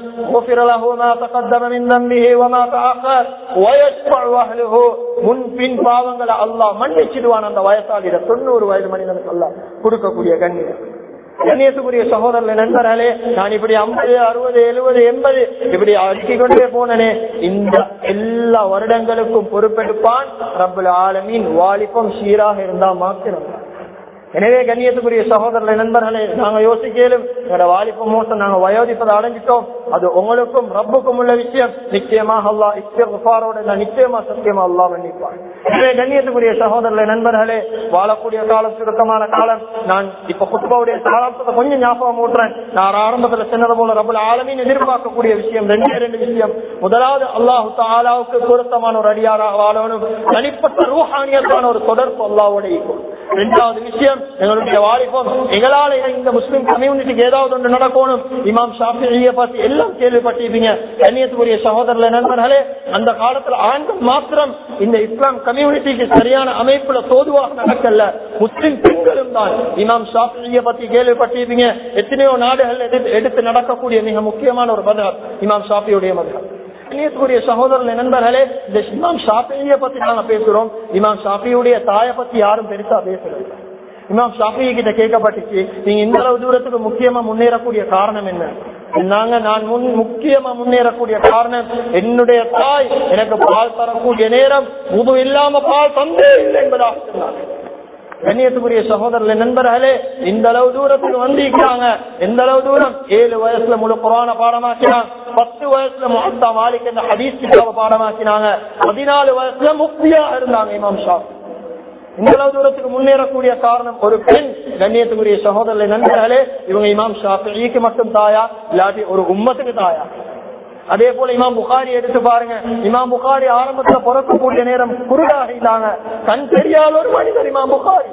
முன் பின் பாவங்களை அல்லாஹ் மன்னிச்சிடுவான் அந்த வயசாளிட தொண்ணூறு வயது மனிதனுக்கு அல்லா கொடுக்கக்கூடிய கண்ணியம் கண்ணியத்துக்குரிய சகோதரர்களே நண்பர்களே நான் இப்படி ஐம்பது அறுபது எழுபது எண்பது இப்படி அடுக்கிக் கொண்டே போனனே இந்த எல்லா வருடங்களுக்கும் பொறுப்பெடுப்பான் ரப்பல் ஆலமீன் வாலிபம் சீராக இருந்தா மாத்திரம் எனவே கண்ணியத்துக்குரிய சகோதரர்களை நண்பர்களே நாங்க யோசிக்கலும் எங்களோட வாலிப்பு மோசம் நாங்க வயோதிப்பதை அடைஞ்சிட்டோம் அது உங்களுக்கும் ரப்புக்கும் உள்ள விஷயம் நிச்சயமாக அல்லா இஸ்திஃபாரோட நிச்சயமா சத்தியமா அல்லா மன்னிப்பான் எனவே கண்ணியத்துக்குரிய சகோதரர்களை நண்பர்களே வாழக்கூடிய காலம் சுருக்கமான காலம் நான் இப்ப குத்துபாவுடைய சாராம்சத்தை கொஞ்சம் ஞாபகம் ஊட்டுறேன் நான் ஆரம்பத்துல சொன்னது போல ரபுல் ஆலமின் எதிர்பார்க்கக்கூடிய விஷயம் ரெண்டே ரெண்டு விஷயம் முதலாவது அல்லாஹு தாலாவுக்கு பொருத்தமான ஒரு அடியாராக வாழணும் தனிப்பட்ட ரூஹானியத்தான ஒரு தொடர்பு அல்லாவோட இருக்கும் இரண்டாவது விஷயம் எங்களுடைய வாலிபம் எங்களால இந்த முஸ்லிம் கம்யூனிட்டிக்கு ஏதாவது ஒன்று நடக்கணும் இமாம் ஷாஃபியை பத்தி எல்லாம் கேள்விப்பட்டிருப்பீங்க கண்ணியத்துக்குரிய சகோதரர்கள நண்பர்களே அந்த காலத்துல ஆண்கள் மாத்திரம் இந்த இஸ்லாம் கம்யூனிட்டிக்கு சரியான அமைப்புல தோதுவாக நடக்கல முஸ்லிம் பெண்களும் தான் இமாம் ஷாஃபியை பத்தி கேள்விப்பட்டிருப்பீங்க எத்தனையோ நாடுகள் எடுத்து எடுத்து நடக்கக்கூடிய மிக முக்கியமான ஒரு மதம் இமாம் ஷாஃபியுடைய மதம் கண்ணியத்துக்குரிய சகோதரர்கள் நண்பர்களே இந்த இமாம் ஷாஃபியை பத்தி நாங்க பேசுறோம் இமாம் ஷாஃபியுடைய தாயை பத்தி யாரும் பெருசா பேசுறது இமாம் ஷாஃபி கிட்ட கேட்கப்பட்டுச்சு நீங்க இந்த அளவு தூரத்துக்கு முக்கியமா முன்னேறக்கூடிய காரணம் என்ன நாங்க நான் முன் முக்கியமா முன்னேறக்கூடிய காரணம் என்னுடைய தாய் எனக்கு பால் தரக்கூடிய நேரம் உது இல்லாம பால் தந்தே இல்லை என்பதாக சொன்னாங்க கண்ணியத்துக்குரிய சகோதரர்கள் நண்பர்களே இந்த அளவு தூரத்துக்கு வந்திருக்கிறாங்க எந்த அளவு தூரம் ஏழு வயசுல முழு புராண பாடமாக்கினாங்க பத்து வயசுல முகத்தா மாலிக் என்ற ஹதீஸ் கிட்டாவை பாடமாக்கினாங்க பதினாலு வயசுல முக்தியா இருந்தாங்க இமாம் ஷா இந்த அளவு தூரத்துக்கு முன்னேறக்கூடிய காரணம் ஒரு பெண் கண்ணியத்துக்குரிய சகோதரர்கள் நண்பர்களே இவங்க இமாம் ஷாஃபிக்கு மட்டும் தாயா இல்லாட்டி ஒரு உம்மத்துக்கு தாயா அதே போல இமாம் புகாரி எடுத்து பாருங்க இமாம் புகாரி ஆரம்பத்துல பிறக்கக்கூடிய நேரம் குருடாக இல்லாங்க கண் தெரியாத ஒரு மனிதர் இமாம் புகாரி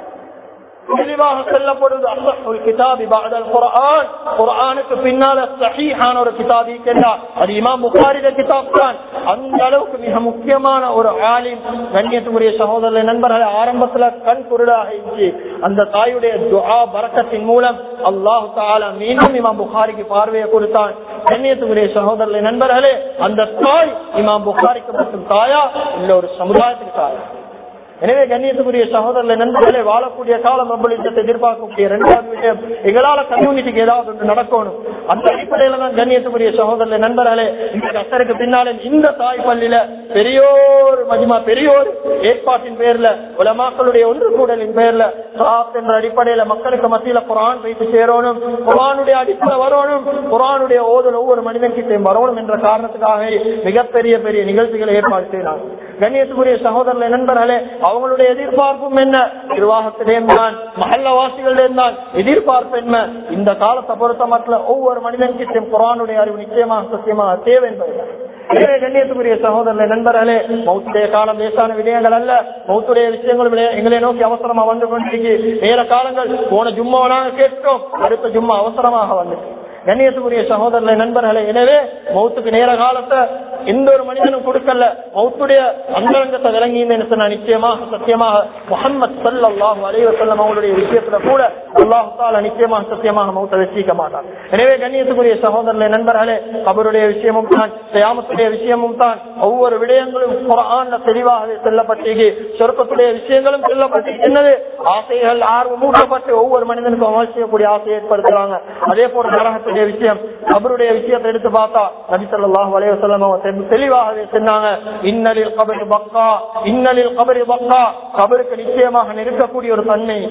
தெளிவாக சொல்லப்படுவது அசஹுல் கிதாபி பாதல் குர்ஆன் குர்ஆனுக்கு பின்னால சஹீஹான ஒரு கிதாப் இருக்கின்றா அது இமாம் புகாரிட கிதாப் தான் அந்த அளவுக்கு மிக முக்கியமான ஒரு ஆலிம் கண்ணியத்துக்குரிய சகோதரர் நண்பர்கள் ஆரம்பத்துல கண் குருடாக இருந்துச்சு அந்த தாயுடைய துஆ பரக்கத்தின் மூலம் அல்லாஹு தாலா மீண்டும் இமாம் புகாரிக்கு பார்வையை கொடுத்தான் கண்ணியத்துக்குரிய சகோதரர் நண்பர்களே அந்த தாய் இமாம் புகாரிக்கு மட்டும் தாயா இல்ல ஒரு சமுதாயத்துக்கு தாயா எனவே கண்ணியத்துக்குரிய சகோதரர்களை நண்பர்களே வாழக்கூடிய காலம் பிரபலித்தத்தை எதிர்பார்க்கக்கூடிய இரண்டாவது விஷயம் எங்களால கம்யூனிட்டிக்கு ஏதாவது ஒன்று நடக்கணும் அந்த அடிப்படையில தான் கண்ணியத்துக்குரிய சகோதரர்களை நண்பர்களே இந்த கத்தருக்கு பின்னாலே இந்த தாய் பள்ளியில பெரியோர் மஜிமா பெரியோர் ஏற்பாட்டின் பேர்ல உலமாக்களுடைய ஒன்று கூடலின் பேர்ல சாத் என்ற அடிப்படையில மக்களுக்கு மத்தியில குரான் வைத்து சேரணும் குரானுடைய அடிப்படை வரணும் குரானுடைய ஓதல் ஒவ்வொரு மனிதன் கிட்டையும் வரணும் என்ற காரணத்துக்காக மிகப்பெரிய பெரிய நிகழ்ச்சிகளை ஏற்பாடு செய்யலாம் கண்ணியத்துக்குரிய சகோதரர்களை நண்பர்களே அவங்களுடைய எதிர்பார்ப்பும் என்ன நிர்வாகத்திலேயும் தான் மகல்லவாசிகளிடம் தான் எதிர்பார்ப்பு என்ன இந்த காலத்தை பொறுத்த மட்டும் ஒவ்வொரு மனிதன் கிட்டையும் குரானுடைய அறிவு நிச்சயமாக சத்தியமாக தேவை என்பது எனவே கண்ணியத்துக்குரிய சகோதரர்களே நண்பர்களே மௌத்துடைய காலம் லேசான விடயங்கள் அல்ல மௌத்துடைய விஷயங்கள் விளைய- எங்களை நோக்கி அவசரமா வந்து கொண்டிருக்கு நேர காலங்கள் போன ஜும்மாவை நாங்க கேட்டோம் அடுத்த ஜும்மா அவசரமாக வந்துச்சு கண்ணியத்துக்குரிய சகோதரர்களை நண்பர்களே எனவே மௌத்துக்கு நேர காலத்தை எந்த ஒரு மனிதனும் கொடுக்கல மௌத்துடைய அந்தரங்கத்தை விளங்கின்னு சொன்னா நிச்சயமாக சத்தியமாக முகமது சல்லாஹூ அலைவசல்லம் அவங்களுடைய விஷயத்துல கூட அல்லாஹு தாலா நிச்சயமாக சத்தியமாக மௌத்தை வச்சிக்க மாட்டார் எனவே கண்ணியத்துக்குரிய சகோதரர்களை நண்பர்களே அவருடைய விஷயமும் தான் கியாமத்துடைய விஷயமும் தான் ஒவ்வொரு விடயங்களும் குரான்ல தெளிவாக செல்லப்பட்டிருக்கு சொர்க்கத்துடைய விஷயங்களும் செல்லப்பட்டிருக்கின்றது ஆசைகள் ஆர்வம் மூட்டப்பட்டு ஒவ்வொரு மனிதனுக்கும் அமல் செய்யக்கூடிய ஆசையை ஏற்படுத்துறாங்க அதே போல நரகத்துடைய விஷயம் அவருடைய விஷயத்தை எடுத்து பார்த்தா நபி ஸல்லல்லாஹு அலைஹி வஸல்லம் அவங்க தெ- தெளிவாகவே சொன்னாங்க இன்னலில் கபரி பக்கா இன்னலில் கபரி பக்கா கபருக்கு நிச்சயமாக நெருக்கக்கூடிய ஒரு தன்மை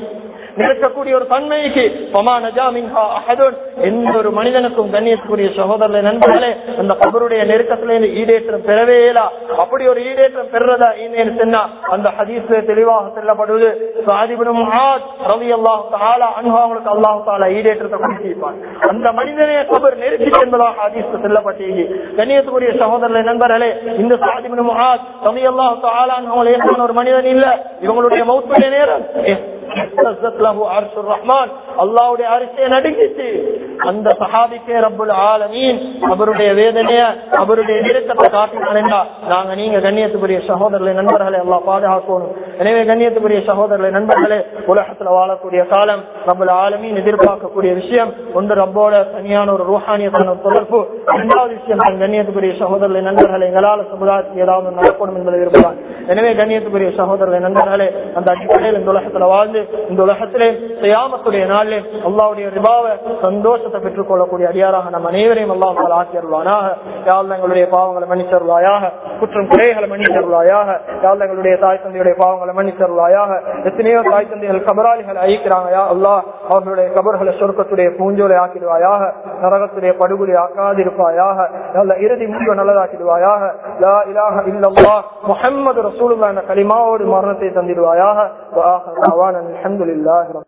நிற்கக்கூடிய ஒரு தன்மைக்கு பமா நஜாமின்ஹா அஹதுன் எந்த ஒரு மனிதனுக்கும் கண்ணியத்துக்குரிய சகோதரர்களை நண்பர்களே அந்த கபருடைய நெருக்கத்திலிருந்து ஈடேற்றம் பெறவே இயலா அப்படி ஒரு ஈடேற்றம் பெறதா இன்னேன்னு சொன்னா அந்த ஹதீஸ்ல தெளிவாக சொல்லப்படுவது சாதிபுரம் ரவி அல்லாஹ் தாலா அனுபவங்களுக்கு அல்லாஹ் தாலா ஈடேற்றத்தை கொடுத்திருப்பான் அந்த மனிதனே கபர் நெருக்கி என்பதாக ஹதீஸ் சொல்லப்பட்டீங்க கண்ணியத்துக்குரிய சகோதரர்களை நண்பர்களே இந்த சாதிபுரம் ரவி அல்லாஹ் தாலா அனுபவங்களை ஒரு மனிதன் இல்ல இவங்களுடைய மௌத்துடைய நேரம் அல்லாவுடைய அரிசியை நடுங்கிச்சு அந்த சஹாபிக்கே ரப்புல் ஆலமீன் அவருடைய வேதனைய அவருடைய நெருக்கத்தை காட்டினா நாங்க நீங்க கண்ணியத்துக்குரிய சகோதரர்களை நண்பர்களை எல்லாம் பாதுகாக்கணும் எனவே கண்ணியத்துக்குரிய சகோதரர்களை நண்பர்களே உலகத்துல வாழக்கூடிய காலம் ரப்புல் ஆலமீன் எதிர்பார்க்கக்கூடிய விஷயம் ஒன்று ரப்போட தனியான ஒரு ரூஹானியத்தான தொடர்பு இரண்டாவது விஷயம் தன் கண்ணியத்துக்குரிய சகோதரர்களை நண்பர்களை எங்களால் சமுதாயத்துக்கு ஏதாவது நடக்கணும் என்பதை விரும்பலாம் எனவே கண்ணியத்துக்குரிய சகோதரர்களை நண்பர்களே அந்த அடிப்படையில் இந்த உலகத்துல வாழ்ந்து இந்த உலகத்திலே செய்யாமத்துடைய நாளிலே அல்லாவுடைய ரிபாவை சந்தோஷத்தை பெற்றுக் கொள்ளக்கூடிய அடியாராக நம் அனைவரையும் அல்லாஹ் ஆக்கியருள்வானாக யாழ் எங்களுடைய பாவங்களை மன்னிச்சருளாயாக குற்றம் குறைகளை மன்னிச்சருளாயாக யாழ் எங்களுடைய தாய் தந்தையுடைய பாவங்களை மன்னிச்சருளாயாக எத்தனையோ தாய் தந்தைகள் கபராளிகளை அழிக்கிறாங்க யா அல்லாஹ் அவர்களுடைய கபர்களை சொர்க்கத்துடைய பூஞ்சோலை ஆக்கிடுவாயாக நரகத்துடைய படுகொலை ஆக்காதிருப்பாயாக நல்ல இறுதி முடிவு நல்லதாக்கிடுவாயாக லா இலாஹ இல்லல்லாஹ் முஹம்மது ரசூலுல்லாஹ் என்ற கலிமாவோடு மரணத்தை தந்திடுவாயாக وآخر دعوانا الحمد لله رب